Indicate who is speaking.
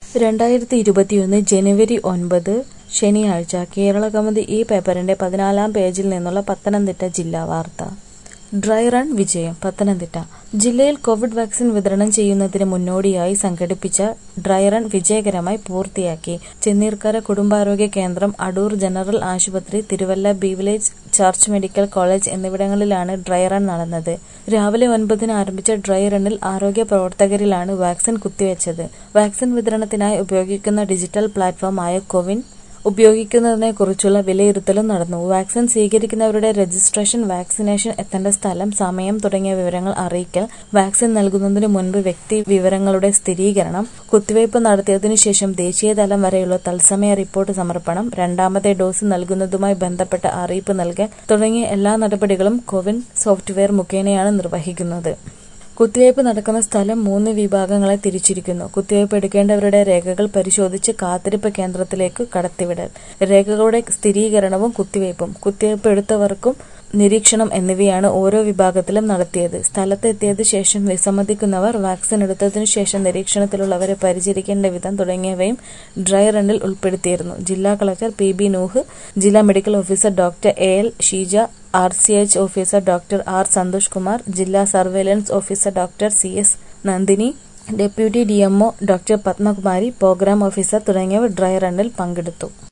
Speaker 1: രണ്ടായിരത്തി ഇരുപത്തിയൊന്ന് ജനുവരി ഒൻപത് ശനിയാഴ്ച കേരളകൗമുദി ഈ പേപ്പറിന്റെ പതിനാലാം പേജിൽ നിന്നുള്ള പത്തനംതിട്ട ജില്ലാ വാർത്ത ഡ്രൈ റൺ വിജയം പത്തനംതിട്ട ജില്ലയിൽ കോവിഡ് വാക്സിൻ വിതരണം ചെയ്യുന്നതിന് മുന്നോടിയായി സംഘടിപ്പിച്ച ഡ്രൈ റൺ വിജയകരമായി പൂർത്തിയാക്കി ചെന്നീർക്കര കുടുംബാരോഗ്യ കേന്ദ്രം അടൂർ ജനറൽ ആശുപത്രി Thiruvalla B village church medical college എന്നിവിടങ്ങളിലാണ് ഡ്രൈ റൺ നടന്നത് രാവിലെ ഒൻപതിന് ആരംഭിച്ച ഡ്രൈ റണ്ണിൽ ആരോഗ്യ പ്രവർത്തകരിലാണ് വാക്സിൻ കുത്തിവെച്ചത് വാക്സിൻ വിതരണത്തിനായി ഉപയോഗിക്കുന്ന ഡിജിറ്റൽ പ്ലാറ്റ്ഫോമായ കോവിൻ ഉപയോഗിക്കുന്നതിനെക്കുറിച്ചുള്ള വിലയിരുത്തലും നടന്നു വാക്സിൻ സ്വീകരിക്കുന്നവരുടെ രജിസ്ട്രേഷൻ വാക്സിനേഷൻ എത്തേണ്ട സ്ഥലം സമയം തുടങ്ങിയ വിവരങ്ങൾ അറിയിക്കൽ വാക്സിൻ നൽകുന്നതിനു മുൻപ് വ്യക്തി വിവരങ്ങളുടെ സ്ഥിരീകരണം കുത്തിവയ്പ് നടത്തിയതിനു ശേഷം ദേശീയതലം വരെയുള്ള തത്സമയ റിപ്പോർട്ട് സമർപ്പണം രണ്ടാമത്തെ ഡോസ് നൽകുന്നതുമായി ബന്ധപ്പെട്ട അറിയിപ്പ് നൽകൽ തുടങ്ങിയ എല്ലാ നടപടികളും കോവിൻ സോഫ്റ്റ്വെയർ മുഖേനയാണ് നിർവഹിക്കുന്നത് കുത്തിവയ്പ് നടക്കുന്ന സ്ഥലം മൂന്ന് വിഭാഗങ്ങളെ തിരിച്ചിരിക്കുന്നു കുത്തിവയ്പ് എടുക്കേണ്ടവരുടെ രേഖകൾ പരിശോധിച്ച് കാത്തിരിപ്പ് കേന്ദ്രത്തിലേക്ക് കടത്തിവിടൽ രേഖകളുടെ സ്ഥിരീകരണവും കുത്തിവയ്പും കുത്തിവയ്പ് എടുത്തവർക്കും നിരീക്ഷണം എന്നിവയാണ് ഓരോ വിഭാഗത്തിലും നടത്തിയത് സ്ഥലത്തെത്തിയത് ശേഷം വിസമ്മതിക്കുന്നവർ വാക്സിൻ എടുത്തതിനു ശേഷം നിരീക്ഷണത്തിലുള്ളവരെ പരിചരിക്കേണ്ട വിധം തുടങ്ങിയവയും ഡ്രൈ റണ്ണിൽ ഉൾപ്പെടുത്തിയിരുന്നു ജില്ലാ കളക്ടർ പി ബി നൂഹ് ജില്ലാ medical officer doctor A L Sheeja R C H officer doctor R Santhosh Kumar ജില്ലാ surveillance officer doctor C S Nandini deputy DMO doctor Padmakumari program officer തുടങ്ങിയവർ ഡ്രൈ റണ്ണിൽ പങ്കെടുത്തു